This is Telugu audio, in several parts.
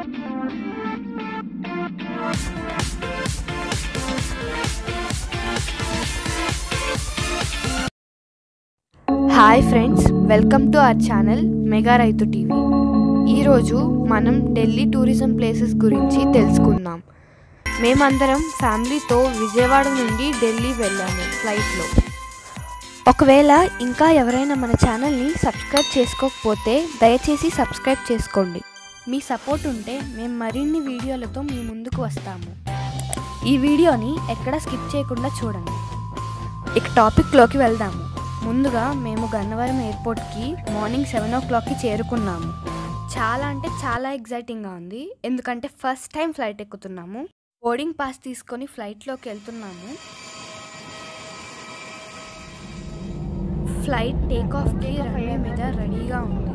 Hi friends welcome to our channel mega Raitu TV ఈరోజు మనం ఢిల్లీ టూరిజం ప్లేసెస్ గురించి తెలుసుకుందాం మేమందరం ఫ్యామిలీతో విజయవాడ నుండి ఢిల్లీ వెళ్ళాము ఫ్లైట్లో ఒకవేళ ఇంకా ఎవరైనా మన ఛానల్ని సబ్స్క్రైబ్ చేసుకోకపోతే దయచేసి సబ్స్క్రైబ్ చేసుకోండి మీ సపోర్ట్ ఉంటే మేము మరిన్ని వీడియోలతో మీ ముందుకు వస్తాము ఈ వీడియోని ఎక్కడ స్కిప్ చేయకుండా చూడండి ఇక టాపిక్లోకి వెళ్దాము ముందుగా మేము గన్నవరం ఎయిర్పోర్ట్కి మార్నింగ్ సెవెన్ ఓ క్లాక్కి చేరుకున్నాము చాలా అంటే చాలా ఎగ్జైటింగ్గా ఉంది ఎందుకంటే ఫస్ట్ టైం ఫ్లైట్ ఎక్కుతున్నాము బోర్డింగ్ పాస్ తీసుకొని ఫ్లైట్లోకి వెళ్తున్నాము ఫ్లైట్ టేక్ ఆఫ్కి రన్వే మీద రెడీగా ఉంది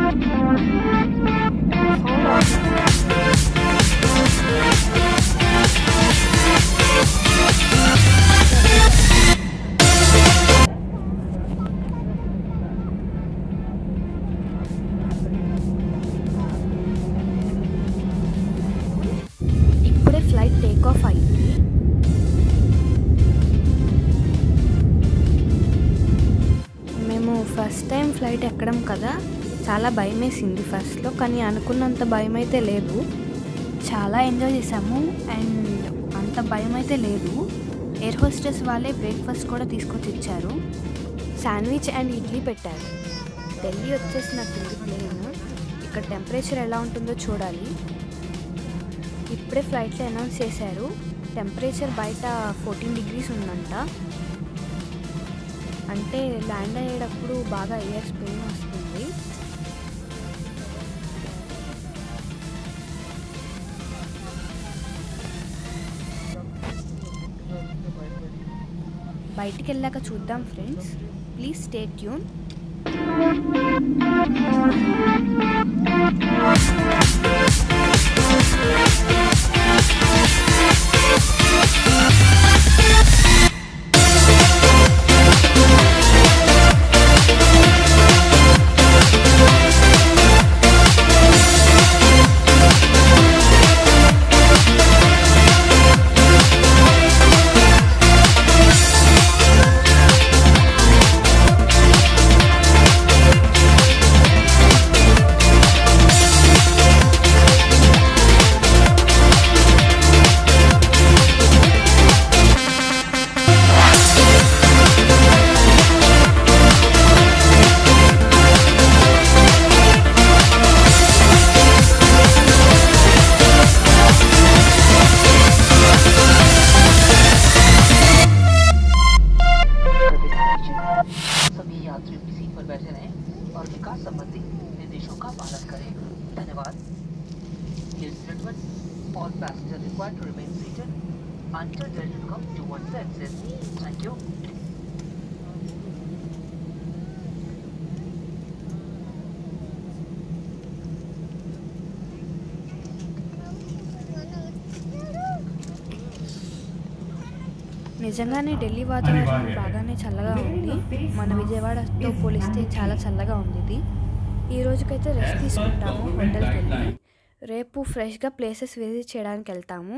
ఇప్పుడే ఫ్లైట్ టేక్ ఆఫ్ అయింది మేము ఫస్ట్ టైం ఫ్లైట్ ఎక్కడం కదా చాలా భయం వేసింది ఫస్ట్లో కానీ అనుకున్నంత భయం అయితే లేదు చాలా ఎంజాయ్ చేసాము అండ్ అంత భయం అయితే లేదు ఎయిర్ హోస్టెస్ వాళ్ళే బ్రేక్ఫాస్ట్ కూడా తీసుకొచ్చి ఇచ్చారు శాండ్విచ్ అండ్ ఇడ్లీ పెట్టారు ఢిల్లీ వచ్చేసినట్టుంది ప్లేన్ ఇక్కడ టెంపరేచర్ ఎలా ఉంటుందో చూడాలి ఇప్పుడే ఫ్లైట్లో అనౌన్స్ చేశారు టెంపరేచర్ బయట ఫోర్టీన్ డిగ్రీస్ ఉందంట అంటే ల్యాండ్ అయ్యేటప్పుడు బాగా ఇయర్స్ పెయిన్ వస్తుంది బయటికి వెళ్ళాక చూద్దాం ఫ్రెండ్స్ ప్లీజ్ స్టే ట్యూన్ सभी यात्री अपनी सीट पर बैठे रहें और विकास संबंधी निर्देशों का पालन करें धन्यवाद Ladies and gentlemen, all passengers required to remain seated until there should come towards the exit. Thank you. నిజంగానే ఢిల్లీ వాతావరణం బాగానే చల్లగా ఉంది మన విజయవాడతో పోలిస్తే చాలా చల్లగా ఉంది ఇది ఈ రోజుకైతే రెస్ట్ తీసుకుంటాము హోటల్కి వెళ్ళి రేపు ఫ్రెష్గా ప్లేసెస్ విజిట్ చేయడానికి వెళ్తాము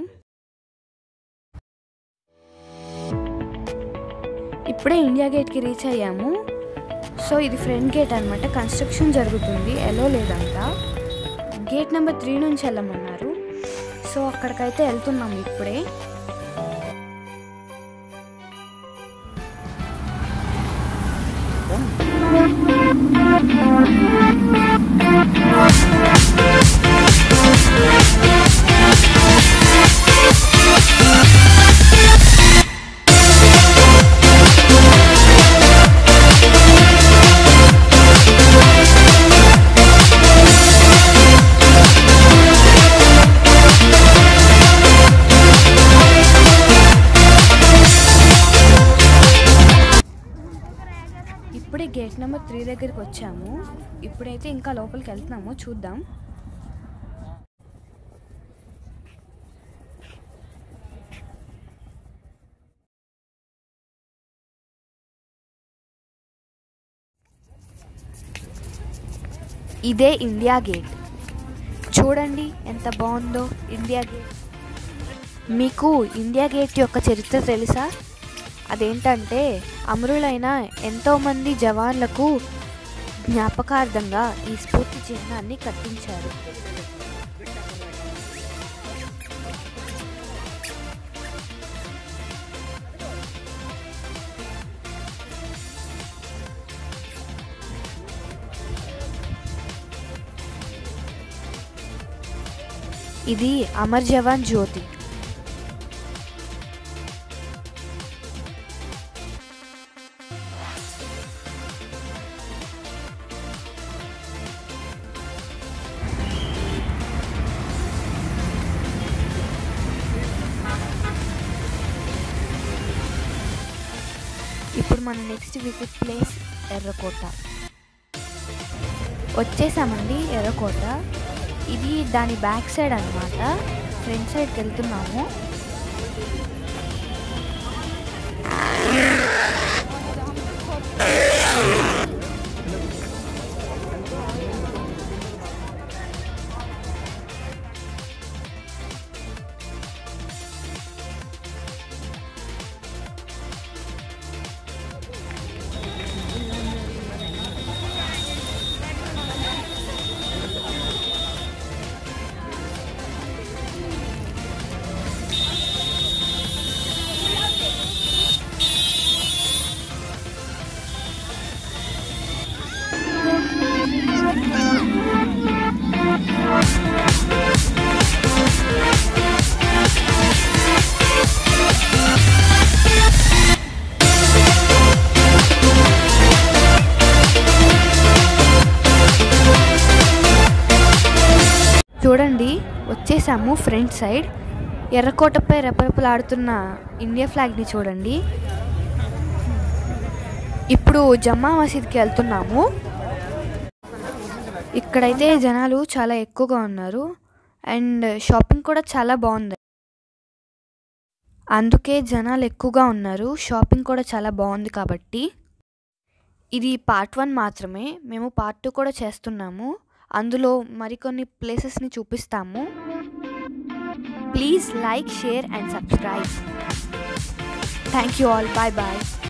ఇప్పుడే ఇండియా గేట్కి రీచ్ అయ్యాము సో ఇది ఫ్రంట్ గేట్ అనమాట కన్స్ట్రక్షన్ జరుగుతుంది ఎలో లేదంట గేట్ నెంబర్ త్రీ నుంచి వెళ్ళమన్నారు సో అక్కడికైతే వెళ్తున్నాము ఇప్పుడే ఇప్పుడే గేట్ నెంబర్ త్రీ దగ్గరికి వచ్చాము ఇప్పుడైతే ఇంకా లోపలికి వెళ్తున్నాము చూద్దాం ఇదే ఇండియా గేట్ చూడండి ఎంత బాగుందో ఇండియా గేట్ మీకు ఇండియా గేట్ యొక్క చరిత్ర తెలుసా అదేంటంటే అమరులైన ఎంతోమంది జవాన్లకు జ్ఞాపకార్థంగా ఈ స్ఫూర్తి చిహ్నాన్ని కట్టించారు ఇది అమర్ జవాన్ జ్యోతి ఇప్పుడు మన నెక్స్ట్ విజిట్ ప్లేస్ ఎర్రకోట వచ్చేసామండి ఎర్రకోట ఇది దాని బ్యాక్ సైడ్ అన్నమాట ఫ్రంట్ సైడ్కి వెళ్తున్నాము చూడండి వచ్చేసాము ఫ్రంట్ సైడ్ ఎర్రకోటపై రెపరెపలాడుతున్న ఇండియా ఫ్లాగ్ని చూడండి ఇప్పుడు జమ్మా మసీద్కి వెళ్తున్నాము ఇక్కడైతే జనాలు చాలా ఎక్కువగా ఉన్నారు అండ్ షాపింగ్ కూడా చాలా బాగుంది అందుకే జనాలు ఎక్కువగా ఉన్నారు షాపింగ్ కూడా చాలా బాగుంది కాబట్టి ఇది పార్ట్ వన్ మాత్రమే మేము పార్ట్ టూ కూడా చేస్తున్నాము అందులో మరికొన్ని ప్లేసెస్ని చూపిస్తాము please like share and subscribe thank you all bye bye